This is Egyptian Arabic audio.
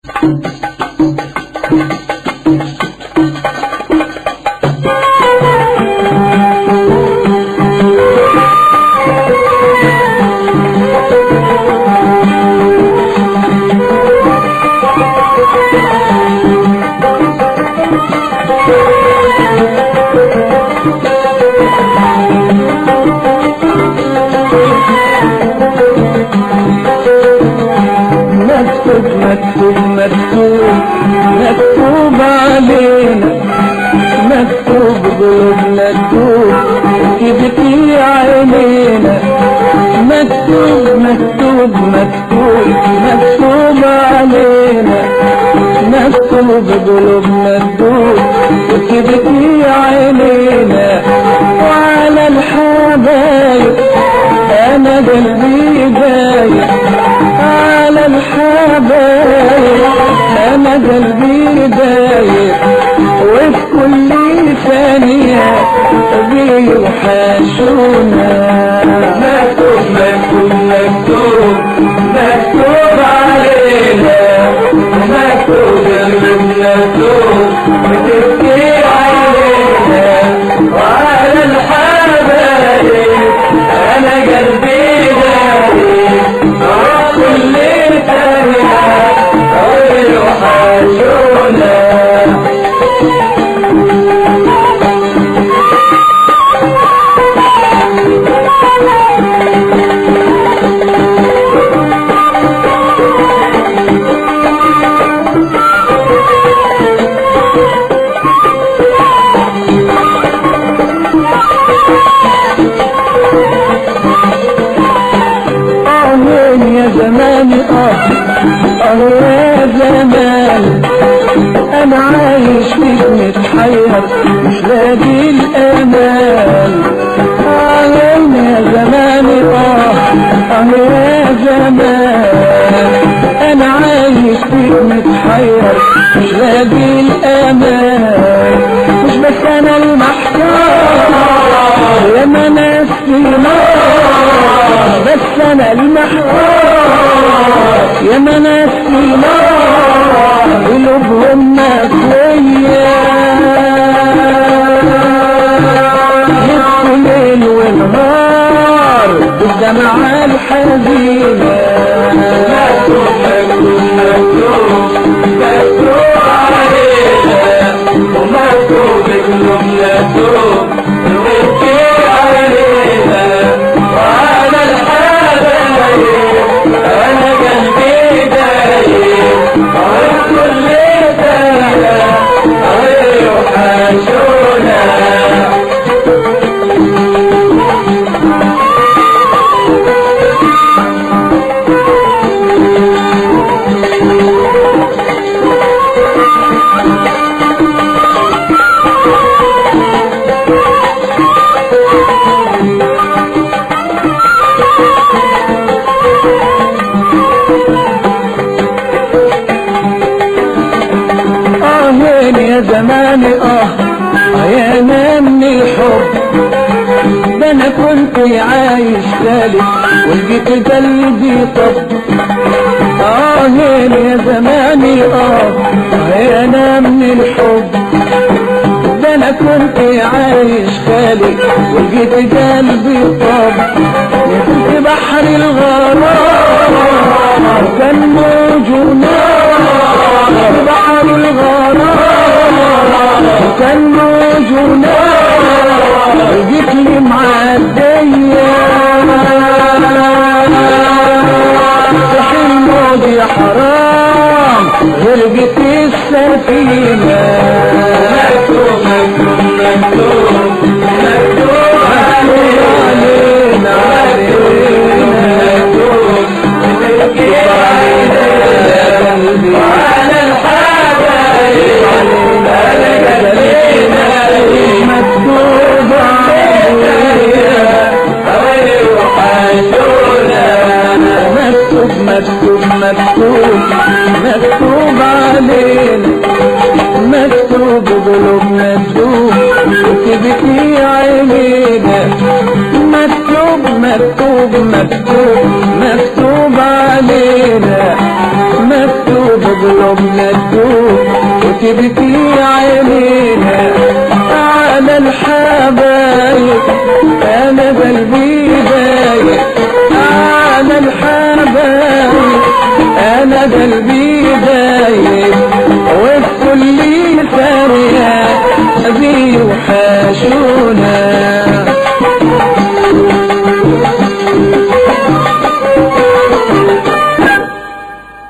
مكتوب مكتوب مكتوب مكتوب علينا مكتوب قلوبنا تدوب تبكي عينينا مكتوب مكتوب مكتوب مكتوب علينا مكتوب قلوبنا تدوب وتبكي عينينا وعلى الحبايب انا قلبي دايب على الحبايب انا قلبي دايب وفي كل ثانية بيوحشونا مكتوب مكتوب مكتوب مكتوب علينا مكتوب المكتوب بتبكي علينا وعلى الحبايب انا قلبي دايب كل ثانية ويوحشونا آهين يا زماني آه آه يا زمان أنا عايش فيك متحير مش لاقي الأمان آهين يا زماني آه آه يا زمان أنا عايش فيك متحير مش لاقي الأمان مش بس أنا المحتار يا ما ناس في نار بس انا المحتار يا ما ناس في نار قلوبهم مكوية يبكوا ليل ونهار بالدمعة الحزينة مكتوب مكتوب مكتوب مكتوب علينا ومكتوب كلهم مكتوب ويبكي علينا وعلى الحبايب انا قلبي دايب وكل ثانية ويوحشونا آهين يا زماني آه آه يا من الحب ده أنا كنت عايش ثالث ولقيت قلبي طب آهين يا زماني آه آه يا أنا من الحب ده أنا كنت عايش خالي ولقيت قلبي طب نزلت بحر الغرام كان موجه نار بحر الغرام كان موجه نار جيت لي معدية صح الموج يا حرام غرقت السفينة مكتوب مكتوب مكتوب مكتوب علينا مكتوب بتبكي علينا وعلى الحبايب انا قلبي دايب مكتوب مكتوب مكتوب مكتوب مكتوب علينا مكتوب قلوبنا تدوب وتبكي عينينا مكتوب مكتوب مكتوب مكتوب علينا مكتوب قلوبنا تدوب وتبكي عينينا على الحبايب انا قلبي دايب على الحبايب انا قلبي دايب